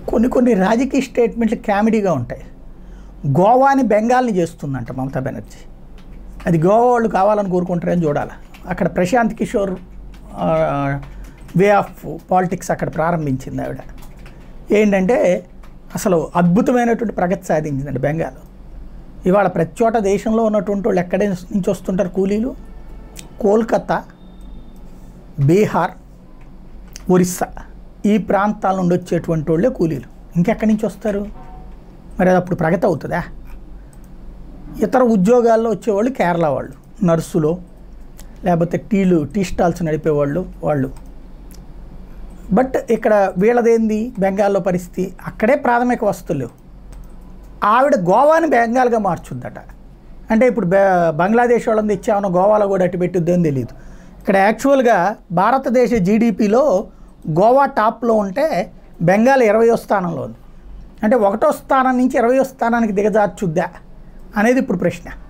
కొన్ని కొన్ని రాజకీయ స్టేట్మెంట్లు కామెడీగా ఉంటాయి గోవాని బెంగాల్ని చేస్తుందంట మమతా బెనర్జీ అది గోవా వాళ్ళు కావాలని కోరుకుంటారని చూడాలి అక్కడ Prashant Kishor way of politics అక్కడ ప్రారంభించింది ఆవిడ ఏంటంటే అసలు అద్భుతమైనటువంటి ప్రగతి సాధించిందండి బెంగాల్ ఇవాళ ప్రతి చోట దేశంలో ఉన్నటువంటి వాళ్ళు ఎక్కడి నుంచి వస్తుంటారు కూలీలు కోల్కతా బీహార్ ఒరిస్సా ఈ ప్రాంతాల నుండి వచ్చేటువంటి వాళ్ళే కూలీలు ఇంకెక్కడి నుంచి వస్తారు మరి అది అప్పుడు ప్రగతి అవుతుందా ఇతర ఉద్యోగాల్లో వచ్చేవాళ్ళు కేరళ వాళ్ళు నర్సులో లేకపోతే టీలు టీ స్టాల్స్ నడిపేవాళ్ళు వాళ్ళు బట్ ఇక్కడ వీళ్ళదేంది బెంగాల్లో పరిస్థితి అక్కడే ప్రాథమిక వస్తువులు లేవు. ఆవిడ గోవాని బెంగాల్గా మార్చుద్దట అంటే ఇప్పుడు బె బంగ్లాదేశ్ వాళ్ళని తెచ్చామన్న గోవాలో కూడా అటు పెట్టుద్దని తెలియదు ఇక్కడ యాక్చువల్గా భారతదేశ జీడిపిలో గోవా టాప్లో ఉంటే బెంగాల్ ఇరవయో స్థానంలో ఉంది అంటే ఒకటో స్థానం నుంచి ఇరవయో స్థానానికి దిగజార్చుద్దా అనేది ఇప్పుడు ప్రశ్న